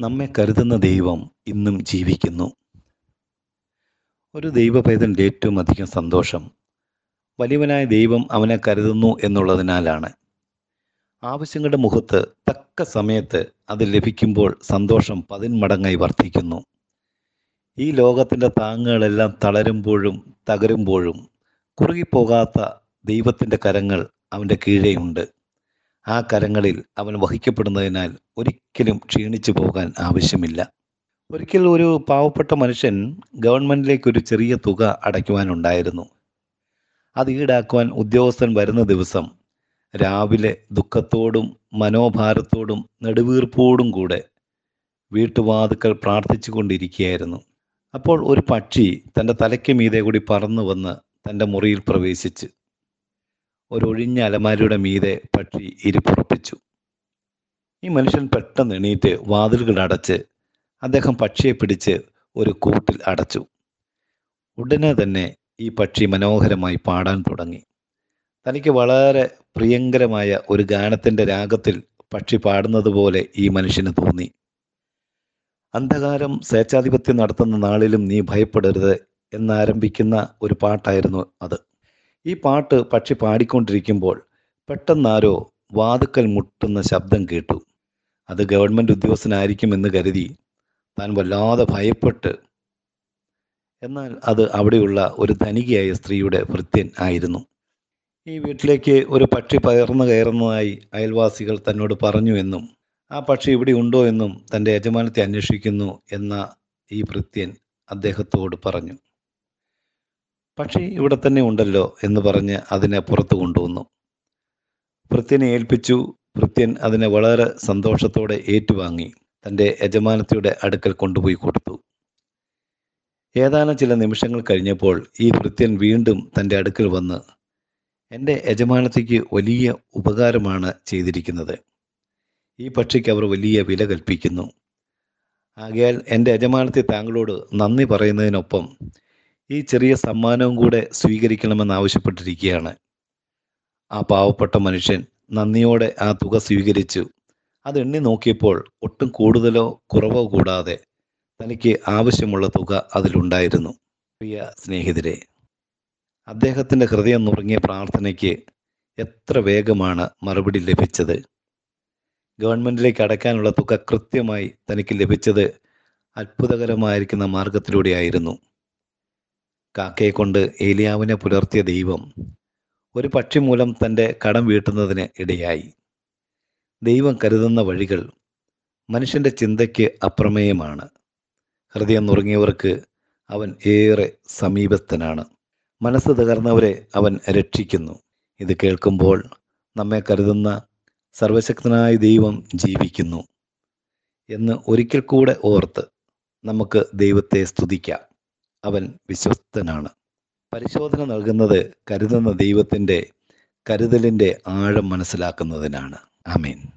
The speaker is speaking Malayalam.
നമ്മെ കരുതുന്ന ദൈവം ഇന്നും ജീവിക്കുന്നു ഒരു ദൈവഭേദൻ്റെ ഏറ്റവും അധികം സന്തോഷം വലിയവനായ ദൈവം അവനെ കരുതുന്നു എന്നുള്ളതിനാലാണ് ആവശ്യങ്ങളുടെ മുഖത്ത് തക്ക സമയത്ത് അത് ലഭിക്കുമ്പോൾ സന്തോഷം പതിന്മടങ്ങായി വർദ്ധിക്കുന്നു ഈ ലോകത്തിൻ്റെ താങ്ങുകളെല്ലാം തളരുമ്പോഴും തകരുമ്പോഴും കുറുകിപ്പോകാത്ത ദൈവത്തിൻ്റെ കരങ്ങൾ അവൻ്റെ കീഴെയുണ്ട് ആ കരങ്ങളിൽ അവൻ വഹിക്കപ്പെടുന്നതിനാൽ ഒരിക്കലും ക്ഷീണിച്ചു പോകാൻ ആവശ്യമില്ല ഒരിക്കൽ ഒരു പാവപ്പെട്ട മനുഷ്യൻ ഗവൺമെൻറ്റിലേക്ക് ഒരു ചെറിയ തുക അടയ്ക്കുവാനുണ്ടായിരുന്നു അത് ഈടാക്കുവാൻ ഉദ്യോഗസ്ഥൻ വരുന്ന ദിവസം രാവിലെ ദുഃഖത്തോടും മനോഭാരത്തോടും നെടുവീർപ്പോടും കൂടെ വീട്ടുവാതുക്കൾ പ്രാർത്ഥിച്ചു കൊണ്ടിരിക്കുകയായിരുന്നു അപ്പോൾ ഒരു പക്ഷി തൻ്റെ തലയ്ക്ക് മീതെ കൂടി പറന്നു വന്ന് തൻ്റെ മുറിയിൽ പ്രവേശിച്ച് ഒരൊഴിഞ്ഞ അലമാരിയുടെ മീതെ പക്ഷി ഇരിപ്പുറപ്പിച്ചു ഈ മനുഷ്യൻ പെട്ടെന്ന് എണീറ്റ് വാതിലുകൾ അടച്ച് അദ്ദേഹം പക്ഷിയെ പിടിച്ച് ഒരു കൂട്ടിൽ അടച്ചു ഉടനെ തന്നെ ഈ പക്ഷി മനോഹരമായി പാടാൻ തുടങ്ങി തനിക്ക് വളരെ പ്രിയങ്കരമായ ഒരു ഗാനത്തിൻ്റെ രാഗത്തിൽ പക്ഷി പാടുന്നത് പോലെ ഈ മനുഷ്യന് തോന്നി അന്ധകാരം സ്വേച്ഛാധിപത്യം നടത്തുന്ന നാളിലും നീ ഭയപ്പെടരുത് എന്നാരംഭിക്കുന്ന ഒരു പാട്ടായിരുന്നു അത് ഈ പാട്ട് പക്ഷി പാടിക്കൊണ്ടിരിക്കുമ്പോൾ പെട്ടെന്നാരോ വാതുക്കൽ മുട്ടുന്ന ശബ്ദം കേട്ടു അത് ഗവൺമെൻറ് ഉദ്യോഗസ്ഥനായിരിക്കുമെന്ന് കരുതി താൻ വല്ലാതെ ഭയപ്പെട്ട് എന്നാൽ അത് അവിടെയുള്ള ഒരു ധനികയായ സ്ത്രീയുടെ ഭൃത്യൻ ആയിരുന്നു ഈ വീട്ടിലേക്ക് ഒരു പക്ഷി പകർന്നു കയറുന്നതായി അയൽവാസികൾ തന്നോട് പറഞ്ഞു എന്നും ആ പക്ഷി ഇവിടെ ഉണ്ടോ എന്നും തൻ്റെ യജമാനത്തെ അന്വേഷിക്കുന്നു എന്ന ഈ ഭൃത്യൻ അദ്ദേഹത്തോട് പറഞ്ഞു പക്ഷി ഇവിടെ തന്നെ ഉണ്ടല്ലോ എന്ന് പറഞ്ഞ് അതിനെ പുറത്തു കൊണ്ടുവന്നു ഭൃത്യനെ ഏൽപ്പിച്ചു ഭൃത്യൻ അതിനെ വളരെ സന്തോഷത്തോടെ ഏറ്റുവാങ്ങി തൻ്റെ യജമാനത്തിയുടെ അടുക്കൽ കൊണ്ടുപോയി കൊടുത്തു ഏതാനും ചില നിമിഷങ്ങൾ കഴിഞ്ഞപ്പോൾ ഈ ഭൃത്യൻ വീണ്ടും തൻ്റെ അടുക്കൽ വന്ന് എൻ്റെ യജമാനത്തിക്ക് വലിയ ഉപകാരമാണ് ചെയ്തിരിക്കുന്നത് ഈ പക്ഷിക്ക് അവർ വലിയ വില കൽപ്പിക്കുന്നു ആകയാൽ എൻ്റെ യജമാനത്തെ താങ്കളോട് നന്ദി പറയുന്നതിനൊപ്പം ഈ ചെറിയ സമ്മാനവും കൂടെ സ്വീകരിക്കണമെന്ന് ആവശ്യപ്പെട്ടിരിക്കുകയാണ് ആ പാവപ്പെട്ട മനുഷ്യൻ നന്ദിയോടെ ആ തുക സ്വീകരിച്ചു അത് എണ്ണി നോക്കിയപ്പോൾ ഒട്ടും കൂടുതലോ കുറവോ കൂടാതെ തനിക്ക് ആവശ്യമുള്ള തുക അതിലുണ്ടായിരുന്നു പ്രിയ സ്നേഹിതരെ അദ്ദേഹത്തിൻ്റെ ഹൃദയം നുറങ്ങിയ പ്രാർത്ഥനയ്ക്ക് എത്ര വേഗമാണ് മറുപടി ലഭിച്ചത് ഗവൺമെൻറ്റിലേക്ക് അടയ്ക്കാനുള്ള തുക കൃത്യമായി തനിക്ക് ലഭിച്ചത് അത്ഭുതകരമായിരിക്കുന്ന മാർഗത്തിലൂടെയായിരുന്നു കാക്കയെ കൊണ്ട് ഏലിയാവിനെ പുലർത്തിയ ദൈവം ഒരു പക്ഷി മൂലം തൻ്റെ കടം വീട്ടുന്നതിന് ഇടയായി ദൈവം കരുതുന്ന വഴികൾ മനുഷ്യൻ്റെ ചിന്തയ്ക്ക് അപ്രമേയമാണ് ഹൃദയം നുറങ്ങിയവർക്ക് അവൻ ഏറെ സമീപസ്ഥനാണ് മനസ്സ് തകർന്നവരെ അവൻ രക്ഷിക്കുന്നു ഇത് കേൾക്കുമ്പോൾ നമ്മെ കരുതുന്ന സർവശക്തനായ ദൈവം ജീവിക്കുന്നു എന്ന് ഒരിക്കൽ കൂടെ ഓർത്ത് നമുക്ക് ദൈവത്തെ സ്തുതിക്കാം അവൻ വിശ്വസ്തനാണ് പരിശോധന നൽകുന്നത് കരുതുന്ന ദൈവത്തിൻ്റെ കരുതലിൻ്റെ ആഴം മനസ്സിലാക്കുന്നതിനാണ് ആമീൻ